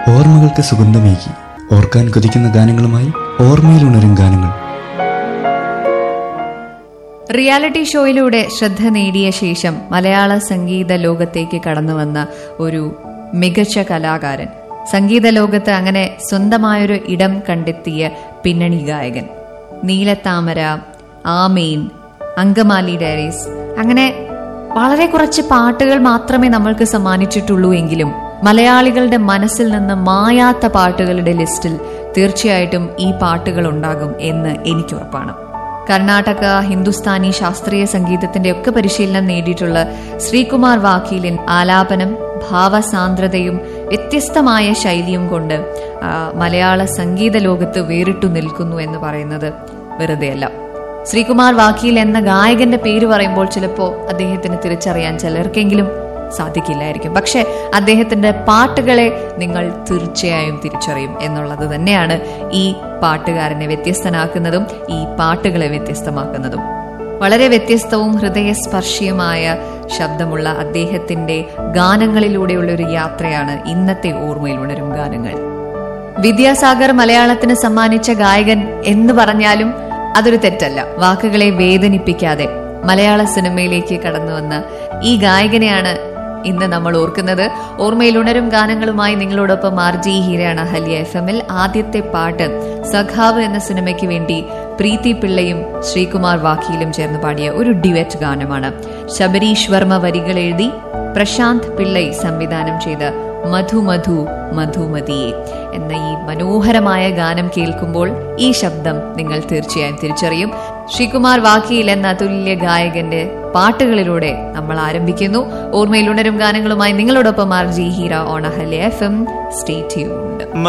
ഓർമ്മകൾക്ക് സുഗന്ധമേകി ഓർക്കാൻ കൊതിക്കുന്ന ഗാനങ്ങളുമായി ഓർമ്മയിലുണരും ഗാനങ്ങൾ റിയാലിറ്റി ഷോയിലൂടെ ശ്രദ്ധ നേടിയ ശേഷം മലയാള സംഗീത ലോകത്തേക്ക് കടന്നുവന്ന ഒരു മികച്ച കലാകാരൻ സംഗീത ലോകത്ത് അങ്ങനെ സ്വന്തമായൊരു ഇടം കണ്ടെത്തിയ പിന്നണി ഗായകൻ നീലത്താമര ആമീൻ അങ്കമാലി ഡയറീസ് അങ്ങനെ വളരെ കുറച്ച് പാട്ടുകൾ മാത്രമേ നമ്മൾക്ക് സമ്മാനിച്ചിട്ടുള്ളൂ എങ്കിലും മലയാളികളുടെ മനസ്സിൽ നിന്ന് മായാത്ത പാട്ടുകളുടെ ലിസ്റ്റിൽ തീർച്ചയായിട്ടും ഈ പാട്ടുകൾ ഉണ്ടാകും എന്ന് എനിക്ക് ഉറപ്പാണ് കർണാടക ഹിന്ദുസ്ഥാനി ശാസ്ത്രീയ സംഗീതത്തിന്റെ ഒക്കെ പരിശീലനം നേടിയിട്ടുള്ള ശ്രീകുമാർ വാക്കീലിൻ ആലാപനം ഭാവസാന്ദ്രതയും വ്യത്യസ്തമായ ശൈലിയും കൊണ്ട് ആ, മലയാള സംഗീത ലോകത്ത് വേറിട്ടു നിൽക്കുന്നു എന്ന് പറയുന്നത് വെറുതെയല്ല ശ്രീകുമാർ വാക്കീൽ എന്ന ഗായകന്റെ പേര് പറയുമ്പോൾ ചിലപ്പോൾ അദ്ദേഹത്തിന് തിരിച്ചറിയാൻ ചിലർക്കെങ്കിലും സാധിക്കില്ലായിരിക്കും പക്ഷെ അദ്ദേഹത്തിന്റെ പാട്ടുകളെ നിങ്ങൾ തീർച്ചയായും തിരിച്ചറിയും എന്നുള്ളത് തന്നെയാണ് ഈ പാട്ടുകാരനെ വ്യത്യസ്തനാക്കുന്നതും ഈ പാട്ടുകളെ വ്യത്യസ്തമാക്കുന്നതും വളരെ വ്യത്യസ്തവും ഹൃദയസ്പർശിയുമായ ശബ്ദമുള്ള അദ്ദേഹത്തിന്റെ ഗാനങ്ങളിലൂടെയുള്ള ഒരു യാത്രയാണ് ഇന്നത്തെ ഓർമ്മയിൽ ഉണരും ഗാനങ്ങൾ വിദ്യാസാഗർ മലയാളത്തിന് സമ്മാനിച്ച ഗായകൻ എന്ന് പറഞ്ഞാലും അതൊരു തെറ്റല്ല വാക്കുകളെ വേദനിപ്പിക്കാതെ മലയാള സിനിമയിലേക്ക് കടന്നു വന്ന ഈ ഗായകനെയാണ് ഇന്ന് നമ്മൾ ഓർക്കുന്നത് ഓർമ്മയിൽ ഉണരും ഗാനങ്ങളുമായി നിങ്ങളോടൊപ്പം ആർ ജി ഹീരയാണ് ഹലിയ എഫ് എമ്മിൽ ആദ്യത്തെ പാട്ട് സഖാവ് എന്ന സിനിമയ്ക്ക് വേണ്ടി പ്രീതി പിള്ളയും ശ്രീകുമാർ വാക്കിയിലും ചേർന്ന് പാടിയ ഒരു ഡിവറ്റ് ഗാനമാണ് ശബരീഷ് വർമ്മ വരികൾ എഴുതി പ്രശാന്ത് പിള്ളൈ സംവിധാനം ചെയ്ത മധു മധു മധുമതിയെ എന്ന ഈ മനോഹരമായ ഗാനം കേൾക്കുമ്പോൾ ഈ ശബ്ദം നിങ്ങൾ തീർച്ചയായും തിരിച്ചറിയും ശ്രീകുമാർ വാക്കിയിൽ എന്ന അതുല്യ ഗായകന്റെ പാട്ടുകളിലൂടെ നമ്മൾ ആരംഭിക്കുന്നു ഓർമ്മയിൽ ഉണരും ഗാനങ്ങളുമായി നിങ്ങളോടൊപ്പം ആർ ജി ഹീറ ഓണഹല്യ എഫ് എം സ്റ്റേ ട്യൂൺഡ്